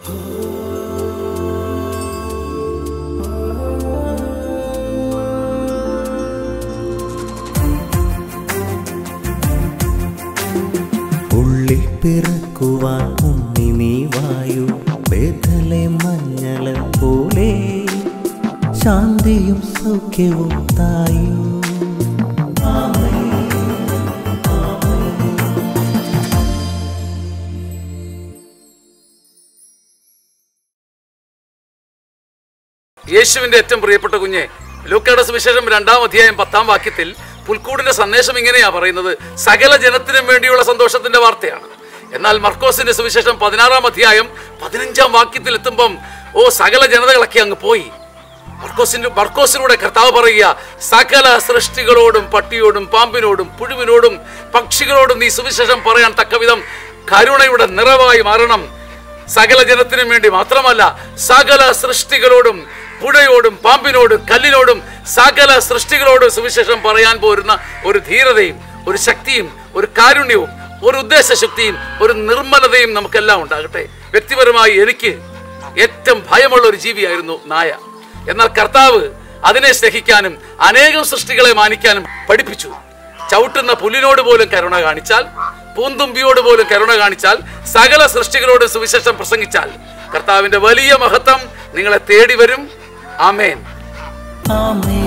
ഉള്ളിൽ പിറക്കുവാൻ ഉണ്ണി നീ വായു വേദലെ മഞ്ഞള പോലെ ശാന്തിയും സൗഖ്യവും തായു യേശുവിന്റെ ഏറ്റവും പ്രിയപ്പെട്ട കുഞ്ഞെ ലൂക്കയുടെ സുവിശേഷം രണ്ടാം അധ്യായം പത്താം വാക്യത്തിൽ പുൽക്കൂടിന്റെ സന്ദേശം ഇങ്ങനെയാ പറയുന്നത് സകല ജനത്തിനും വേണ്ടിയുള്ള സന്തോഷത്തിന്റെ വാർത്തയാണ് എന്നാൽ മർക്കോസിന്റെ സുവിശേഷം പതിനാറാം അധ്യായം പതിനഞ്ചാം വാക്യത്തിൽ എത്തുമ്പം ഓ സകല ജനതകളൊക്കെ അങ്ങ് പോയി മർക്കോസിന്റെ മർക്കോസിലൂടെ കർത്താവ് പറയുക സകല സൃഷ്ടികളോടും പട്ടിയോടും പാമ്പിനോടും പുഴുവിനോടും പക്ഷികളോടും നീ സുവിശേഷം പറയാൻ തക്കവിധം കരുണയുടെ നിറവായി മാറണം സകല ജനത്തിനും വേണ്ടി മാത്രമല്ല സകല സൃഷ്ടികളോടും പുഴയോടും പാമ്പിനോടും കല്ലിനോടും സകല സൃഷ്ടികളോടും സുവിശേഷം പറയാൻ പോരുന്ന ഒരു ധീരതയും ഒരു ശക്തിയും ഒരു കാരുണ്യവും ഒരു ഉദ്ദേശശക്തിയും ഒരു നിർമ്മലതയും നമുക്കെല്ലാം ഉണ്ടാകട്ടെ വ്യക്തിപരമായി എനിക്ക് ഏറ്റവും ഭയമുള്ള ഒരു ജീവിയായിരുന്നു നായ എന്നാൽ കർത്താവ് അതിനെ സ്നേഹിക്കാനും അനേകം സൃഷ്ടികളെ മാനിക്കാനും പഠിപ്പിച്ചു ചവിട്ടുന്ന പുല്ലിനോട് പോലും കരുണ കാണിച്ചാൽ പൂന്തുമ്പിയോട് പോലും കരുണ കാണിച്ചാൽ സകല സൃഷ്ടികളോട് സുവിശേഷം പ്രസംഗിച്ചാൽ കർത്താവിന്റെ വലിയ മഹത്വം നിങ്ങളെ തേടി വരും ആമേൻ ആമേ